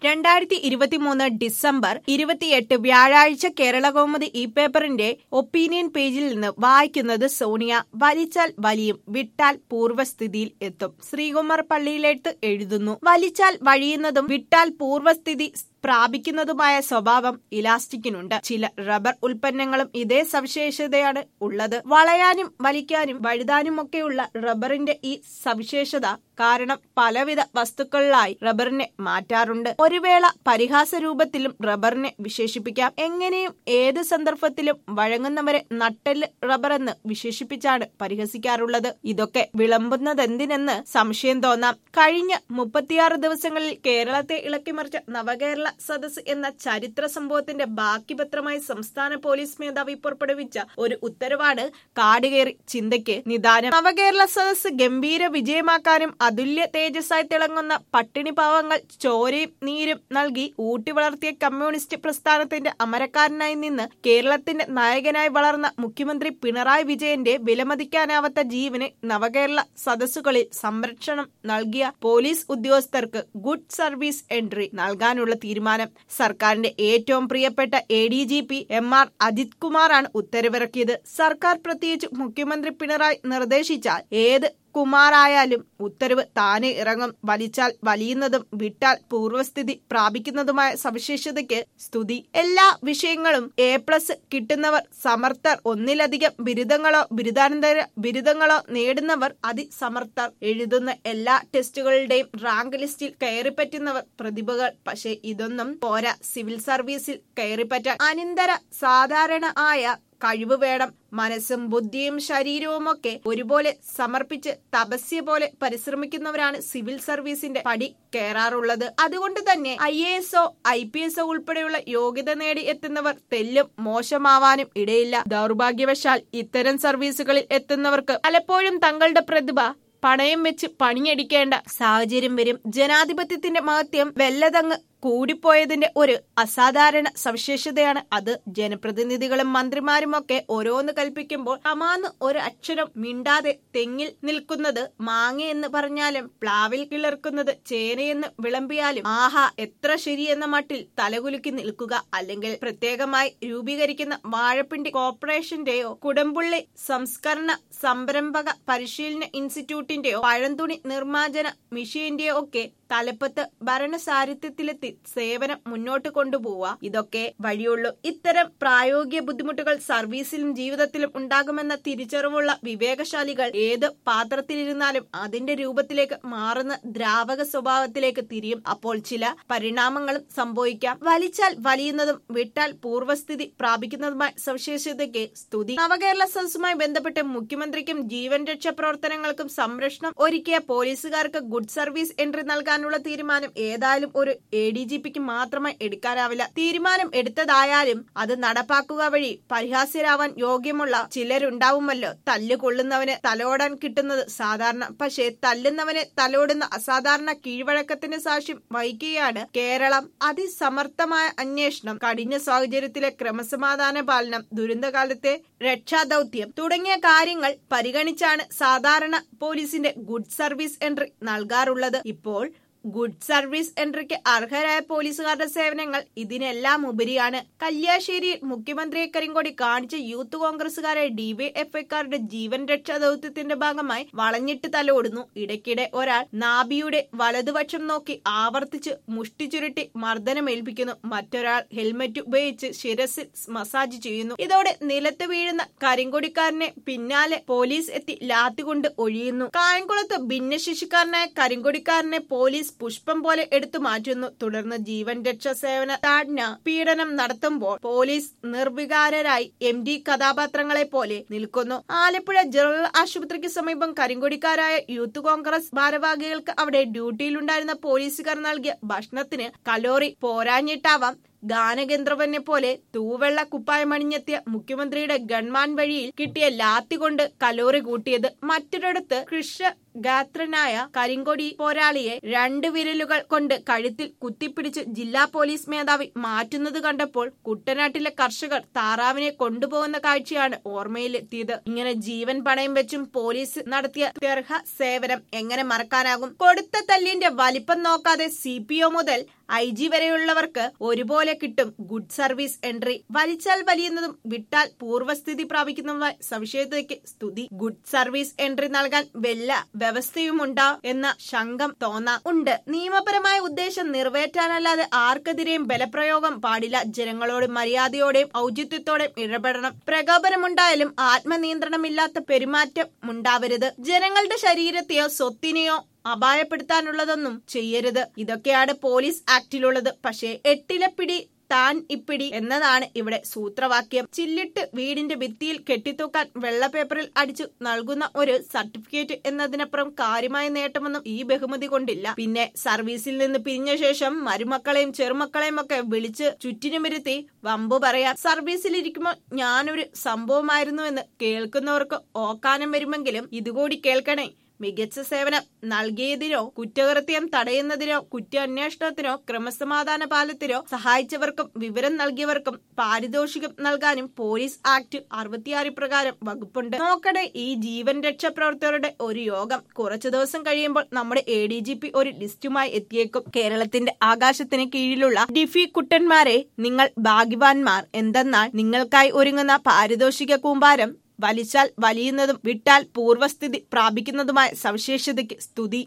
രണ്ടായിരത്തി ഇരുപത്തിമൂന്ന് ഡിസംബർ ഇരുപത്തിയെട്ട് വ്യാഴാഴ്ച കേരളകൗമുദി ഈ പേപ്പറിന്റെ ഒപ്പീനിയൻ പേജിൽ നിന്ന് വായിക്കുന്നത് സോണിയ വലിച്ചാൽ വലിയും വിട്ടാൽ പൂർവ്വസ്ഥിതിയിൽ എത്തും ശ്രീകുമാർ പള്ളിയിലെടുത്ത് എഴുതുന്നു വലിച്ചാൽ വഴിയുന്നതും വിട്ടാൽ പൂർവ്വസ്ഥിതി പ്രാപിക്കുന്നതുമായ സ്വഭാവം ഇലാസ്റ്റിക്കിനുണ്ട് ചില റബ്ബർ ഉൽപ്പന്നങ്ങളും ഇതേ സവിശേഷതയാണ് ഉള്ളത് വളയാനും വലിക്കാനും വഴുതാനുമൊക്കെയുള്ള റബ്ബറിന്റെ ഈ സവിശേഷത കാരണം പലവിധ വസ്തുക്കളിലായി റബ്ബറിനെ മാറ്റാറുണ്ട് ഒരു വേള പരിഹാസ രൂപത്തിലും റബ്ബറിനെ വിശേഷിപ്പിക്കാം എങ്ങനെയും ഏത് സന്ദർഭത്തിലും വഴങ്ങുന്നവരെ നട്ടെല്ല് റബ്ബർ എന്ന് വിശേഷിപ്പിച്ചാണ് പരിഹസിക്കാറുള്ളത് ഇതൊക്കെ വിളമ്പുന്നതെന്തിനെന്ന് സംശയം തോന്നാം കഴിഞ്ഞ മുപ്പത്തിയാറ് ദിവസങ്ങളിൽ കേരളത്തെ ഇളക്കിമറിച്ച നവകേരള സദസ് എന്ന ചരിത്ര സംഭവത്തിന്റെ ബാക്കി പത്രമായി സംസ്ഥാന പോലീസ് മേധാവി പുറപ്പെടുവിച്ച ഒരു ഉത്തരവാണ് കാടുകയറി ചിന്തയ്ക്ക് നിദാനം നവകേരള സദസ് ഗംഭീര വിജയമാക്കാനും അതുല്യ തേജസ്സായി തിളങ്ങുന്ന പട്ടിണി പാവങ്ങൾ ചോരയും നീരും നൽകി ഊട്ടി വളർത്തിയ കമ്മ്യൂണിസ്റ്റ് പ്രസ്ഥാനത്തിന്റെ അമരക്കാരനായി നിന്ന് കേരളത്തിന്റെ നായകനായി വളർന്ന മുഖ്യമന്ത്രി പിണറായി വിജയന്റെ വിലമതിക്കാനാവാത്ത ജീവന് നവകേരള സദസ്സുകളിൽ സംരക്ഷണം നൽകിയ പോലീസ് ഉദ്യോഗസ്ഥർക്ക് ഗുഡ് സർവീസ് എൻട്രി നൽകാനുള്ള തീരുമാനം സർക്കാരിന്റെ ഏറ്റവും പ്രിയപ്പെട്ട A D G P M R Ajith കുമാറാണ് ഉത്തരവിറക്കിയത് സർക്കാർ പ്രത്യേകിച്ച് മുഖ്യമന്ത്രി പിണറായി നിർദ്ദേശിച്ചാൽ ഏത് കുമാറായാലും ഉത്തരവ് താനെ ഇറങ്ങും വലിച്ചാൽ വലിയുന്നതും വിട്ടാൽ പൂർവ്വസ്ഥിതി പ്രാപിക്കുന്നതുമായ സവിശേഷതയ്ക്ക് സ്തുതി എല്ലാ വിഷയങ്ങളും എ പ്ലസ് കിട്ടുന്നവർ സമർത്ഥർ ഒന്നിലധികം ബിരുദങ്ങളോ ബിരുദാനന്തര ബിരുദങ്ങളോ നേടുന്നവർ അതിസമർത്ഥർ എഴുതുന്ന എല്ലാ ടെസ്റ്റുകളുടെയും റാങ്ക് ലിസ്റ്റിൽ കയറിപ്പറ്റുന്നവർ പ്രതിഭകൾ പക്ഷേ ഇതൊന്നും പോരാ സിവിൽ സർവീസിൽ കയറിപ്പറ്റാൻ അനന്തര സാധാരണ ആയ കഴിവ് വേണം മനസ്സും ബുദ്ധിയും ശരീരവും ഒക്കെ ഒരുപോലെ സമർപ്പിച്ച് തപസ്യ പോലെ പരിശ്രമിക്കുന്നവരാണ് സിവിൽ സർവീസിന്റെ പടി കയറാറുള്ളത് അതുകൊണ്ട് തന്നെ ഐ എ എസോ ഐ പി എസോ ഉൾപ്പെടെയുള്ള യോഗ്യത നേടി എത്തുന്നവർ തെല്ലും മോശമാവാനും ഇടയില്ല ദൗർഭാഗ്യവശാൽ ഇത്തരം സർവീസുകളിൽ എത്തുന്നവർക്ക് പലപ്പോഴും തങ്ങളുടെ പ്രതിഭ പണയം വെച്ച് പണിയടിക്കേണ്ട സാഹചര്യം വരും ജനാധിപത്യത്തിന്റെ മഹത്യം വെല്ലതങ്ങ് കൂടിപ്പോയതിന്റെ ഒരു അസാധാരണ സവിശേഷതയാണ് അത് ജനപ്രതിനിധികളും മന്ത്രിമാരും ഒക്കെ ഓരോന്ന് കൽപ്പിക്കുമ്പോൾ അമാന്ന് ഒരു അക്ഷരം മിണ്ടാതെ തെങ്ങിൽ നിൽക്കുന്നത് മാങ്ങ എന്ന് പറഞ്ഞാലും പ്ലാവിൽ കിളിർക്കുന്നത് ചേനയെന്ന് വിളമ്പിയാലും ആഹാ എത്ര ശരിയെന്ന മട്ടിൽ തലകുലുക്കി നിൽക്കുക അല്ലെങ്കിൽ പ്രത്യേകമായി രൂപീകരിക്കുന്ന വാഴപ്പിണ്ടി കോർപ്പറേഷന്റെയോ കുടംപുള്ളി സംസ്കരണ സംരംഭക പരിശീലന ഇൻസ്റ്റിറ്റ്യൂട്ടിന്റെയോ പഴംതുണി നിർമ്മാർജ്ജന മിഷീന്റെയോ ഒക്കെ തലപ്പത്ത് ഭരണസാരിത്യത്തിലെത്തി സേവനം മുന്നോട്ട് കൊണ്ടുപോവുക ഇതൊക്കെ വഴിയുള്ളൂ ഇത്തരം പ്രായോഗിക ബുദ്ധിമുട്ടുകൾ സർവീസിലും ജീവിതത്തിലും ഉണ്ടാകുമെന്ന തിരിച്ചറിവുള്ള വിവേകശാലികൾ ഏത് പാത്രത്തിലിരുന്നാലും അതിന്റെ രൂപത്തിലേക്ക് മാറുന്ന ദ്രാവക സ്വഭാവത്തിലേക്ക് തിരിയും അപ്പോൾ ചില പരിണാമങ്ങളും സംഭവിക്കാം വലിച്ചാൽ വലിയുന്നതും വിട്ടാൽ പൂർവ്വസ്ഥിതി പ്രാപിക്കുന്നതുമായ സവിശേഷതയ്ക്ക് സ്തുതി നവകേരള സദസ്സുമായി ബന്ധപ്പെട്ട് മുഖ്യമന്ത്രിക്കും ജീവൻ രക്ഷാ പ്രവർത്തനങ്ങൾക്കും സംരക്ഷണം ഒരുക്കിയ പോലീസുകാർക്ക് ഗുഡ് സർവീസ് എൻട്രി നൽകാനുള്ള തീരുമാനം ഏതായാലും ഒരു എ ഡി ജി പിക്ക് മാത്രമായി എടുക്കാനാവില്ല തീരുമാനം എടുത്തതായാലും അത് നടപ്പാക്കുക വഴി പരിഹാസ്യരാവാൻ യോഗ്യമുള്ള ചിലരുണ്ടാവുമല്ലോ തല്ല് കൊള്ളുന്നവന് തലോടാൻ കിട്ടുന്നത് സാധാരണ പക്ഷേ തല്ലുന്നവനെ തലോടുന്ന അസാധാരണ കീഴ്വഴക്കത്തിന് സാക്ഷ്യം വഹിക്കുകയാണ് കേരളം അതിസമർത്ഥമായ അന്വേഷണം കഠിന സാഹചര്യത്തിലെ ക്രമസമാധാന പാലനം ദുരന്തകാലത്തെ രക്ഷാദൌത്യം തുടങ്ങിയ കാര്യങ്ങൾ പരിഗണിച്ചാണ് സാധാരണ പോലീസിന്റെ ഗുഡ് സർവീസ് എൻട്രി നൽകാറുള്ളത് ഇപ്പോൾ ഗുഡ് സർവീസ് എൻട്രിക്ക് അർഹരായ പോലീസുകാരുടെ സേവനങ്ങൾ ഇതിനെല്ലാം ഉപരിയാണ് കല്യാശ്ശേരിയിൽ മുഖ്യമന്ത്രിയെ കരിങ്കൊടി കാണിച്ച യൂത്ത് കോൺഗ്രസുകാരെ ഡിവൈഎഫ്ഐക്കാരുടെ ജീവൻ രക്ഷാ ദൌത്യത്തിന്റെ ഭാഗമായി വളഞ്ഞിട്ട് തലോടുന്നു ഇടയ്ക്കിടെ ഒരാൾ നാബിയുടെ വലതുപക്ഷം നോക്കി ആവർത്തിച്ച് മുഷ്ടി ചുരുട്ടി മർദ്ദനമേൽപ്പിക്കുന്നു മറ്റൊരാൾ ഹെൽമറ്റ് ഉപയോഗിച്ച് ശിരസിൽ മസാജ് ചെയ്യുന്നു ഇതോടെ നിലത്ത് വീഴുന്ന കരിങ്കൊടിക്കാരനെ പിന്നാലെ പോലീസ് എത്തി ലാത്തികൊണ്ട് ഒഴിയുന്നു കായംകുളത്ത് ഭിന്നശേഷിക്കാരനായ കരിങ്കൊടിക്കാരനെ പോലീസ് പുഷ്പം പോലെ എടുത്തു മാറ്റുന്നു തുടർന്ന് ജീവൻ രക്ഷാ സേവന താഴ്ന പീഡനം നടത്തുമ്പോൾ പോലീസ് നിർവികാരരായി എം ഡി കഥാപാത്രങ്ങളെ പോലെ നിൽക്കുന്നു ആലപ്പുഴ ജനറൽ ആശുപത്രിക്ക് സമീപം കരിങ്കൊടിക്കാരായ യൂത്ത് കോൺഗ്രസ് ഭാരവാഹികൾക്ക് അവിടെ ഡ്യൂട്ടിയിലുണ്ടായിരുന്ന പോലീസുകാർ നൽകിയ ഭക്ഷണത്തിന് കലോറി പോരാഞ്ഞിട്ടാവാം ഗാനഗന്ധർവനെ പോലെ തൂവെള്ള കുപ്പായമണിഞ്ഞെത്തിയ മുഖ്യമന്ത്രിയുടെ ഗൺമാൻ വഴിയിൽ കിട്ടിയ ലാത്തി കൊണ്ട് കലോറി കൂട്ടിയത് മറ്റൊരിടത്ത് കൃഷ്ണ ഗാത്രനായ കരിങ്കൊടി പോരാളിയെ രണ്ട് വിരലുകൾ കൊണ്ട് കഴുത്തിൽ കുത്തിപ്പിടിച്ച് ജില്ലാ പോലീസ് മേധാവി മാറ്റുന്നത് കണ്ടപ്പോൾ കുട്ടനാട്ടിലെ കർഷകർ താറാവിനെ കൊണ്ടുപോകുന്ന കാഴ്ചയാണ് ഓർമ്മയിലെത്തിയത് ഇങ്ങനെ ജീവൻ പണയം വെച്ചും പോലീസ് നടത്തിയ ദീർഘ സേവനം എങ്ങനെ മറക്കാനാകും കൊടുത്ത തല്ലിന്റെ വലിപ്പം നോക്കാതെ സി പി ഒ മുതൽ ഐ ജി വരെയുള്ളവർക്ക് ഒരുപോലെ കിട്ടും ഗുഡ് സർവീസ് എൻട്രി വലിച്ചാൽ വലിയുന്നതും വിട്ടാൽ പൂർവ്വസ്ഥിതി പ്രാപിക്കുന്നതുമായ സവിശേഷതയ്ക്ക് സ്തുതി ഗുഡ് സർവീസ് എൻട്രി നൽകാൻ വല്ല വ്യവസ്ഥയുമുണ്ടോ എന്ന ശങ്കം തോന്നാം ഉണ്ട് നിയമപരമായ ഉദ്ദേശം നിറവേറ്റാനല്ലാതെ ആർക്കെതിരെയും ബലപ്രയോഗം പാടില്ല ജനങ്ങളോട് മര്യാദയോടെയും ഔചിത്യത്തോടെയും ഇടപെടണം പ്രകോപനമുണ്ടായാലും ആത്മനിയന്ത്രണമില്ലാത്ത പെരുമാറ്റം ഉണ്ടാവരുത് ജനങ്ങളുടെ ശരീരത്തെയോ സ്വത്തിനെയോ അപായപ്പെടുത്താനുള്ളതൊന്നും ചെയ്യരുത് ഇതൊക്കെയാണ് പോലീസ് ആക്ടിലുള്ളത് പക്ഷേ എട്ടിലെ പിടി താൻ ഇപ്പിടി എന്നതാണ് ഇവിടെ സൂത്രവാക്യം ചില്ലിട്ട് വീടിന്റെ ഭിത്തിയിൽ കെട്ടിത്തൂക്കാൻ വെള്ള പേപ്പറിൽ അടിച്ചു നൽകുന്ന ഒരു സർട്ടിഫിക്കറ്റ് എന്നതിനപ്പുറം കാര്യമായ നേട്ടമൊന്നും ഈ ബഹുമതി കൊണ്ടില്ല പിന്നെ സർവീസിൽ നിന്ന് പിരിഞ്ഞ ശേഷം മരുമക്കളെയും ചെറുമക്കളെയും ഒക്കെ വിളിച്ച് ചുറ്റിനുമിരുത്തി വമ്പു പറയാം സർവീസിലിരിക്കുമ്പോൾ ഞാനൊരു സംഭവമായിരുന്നു എന്ന് കേൾക്കുന്നവർക്ക് ഓക്കാനം വരുമെങ്കിലും ഇതുകൂടി കേൾക്കണേ മികച്ച സേവനം നൽകിയതിനോ കുറ്റകൃത്യം തടയുന്നതിനോ കുറ്റാന്വേഷണത്തിനോ ക്രമസമാധാന പാലത്തിനോ സഹായിച്ചവർക്കും വിവരം നൽകിയവർക്കും പാരിതോഷികം നൽകാനും പോലീസ് ആക്ട് അറുപത്തിയാറ് പ്രകാരം വകുപ്പുണ്ട് നോക്കട്ടെ ഈ ജീവൻ രക്ഷാപ്രവർത്തകരുടെ ഒരു യോഗം കുറച്ചു ദിവസം കഴിയുമ്പോൾ നമ്മുടെ എ ഡി ജി പി ഒരു ലിസ്റ്റുമായി എത്തിയേക്കും കേരളത്തിന്റെ ആകാശത്തിന് കീഴിലുള്ള ഡിഫി കുട്ടന്മാരെ നിങ്ങൾ ഭാഗ്യവാന്മാർ എന്തെന്നാൽ നിങ്ങൾക്കായി ഒരുങ്ങുന്ന പാരിതോഷിക കൂമ്പാരം വലിച്ചാൽ വലിയുന്നതും വിട്ടാൽ പൂർവ്വസ്ഥിതി പ്രാപിക്കുന്നതുമായ സവിശേഷതയ്ക്ക് സ്തുതി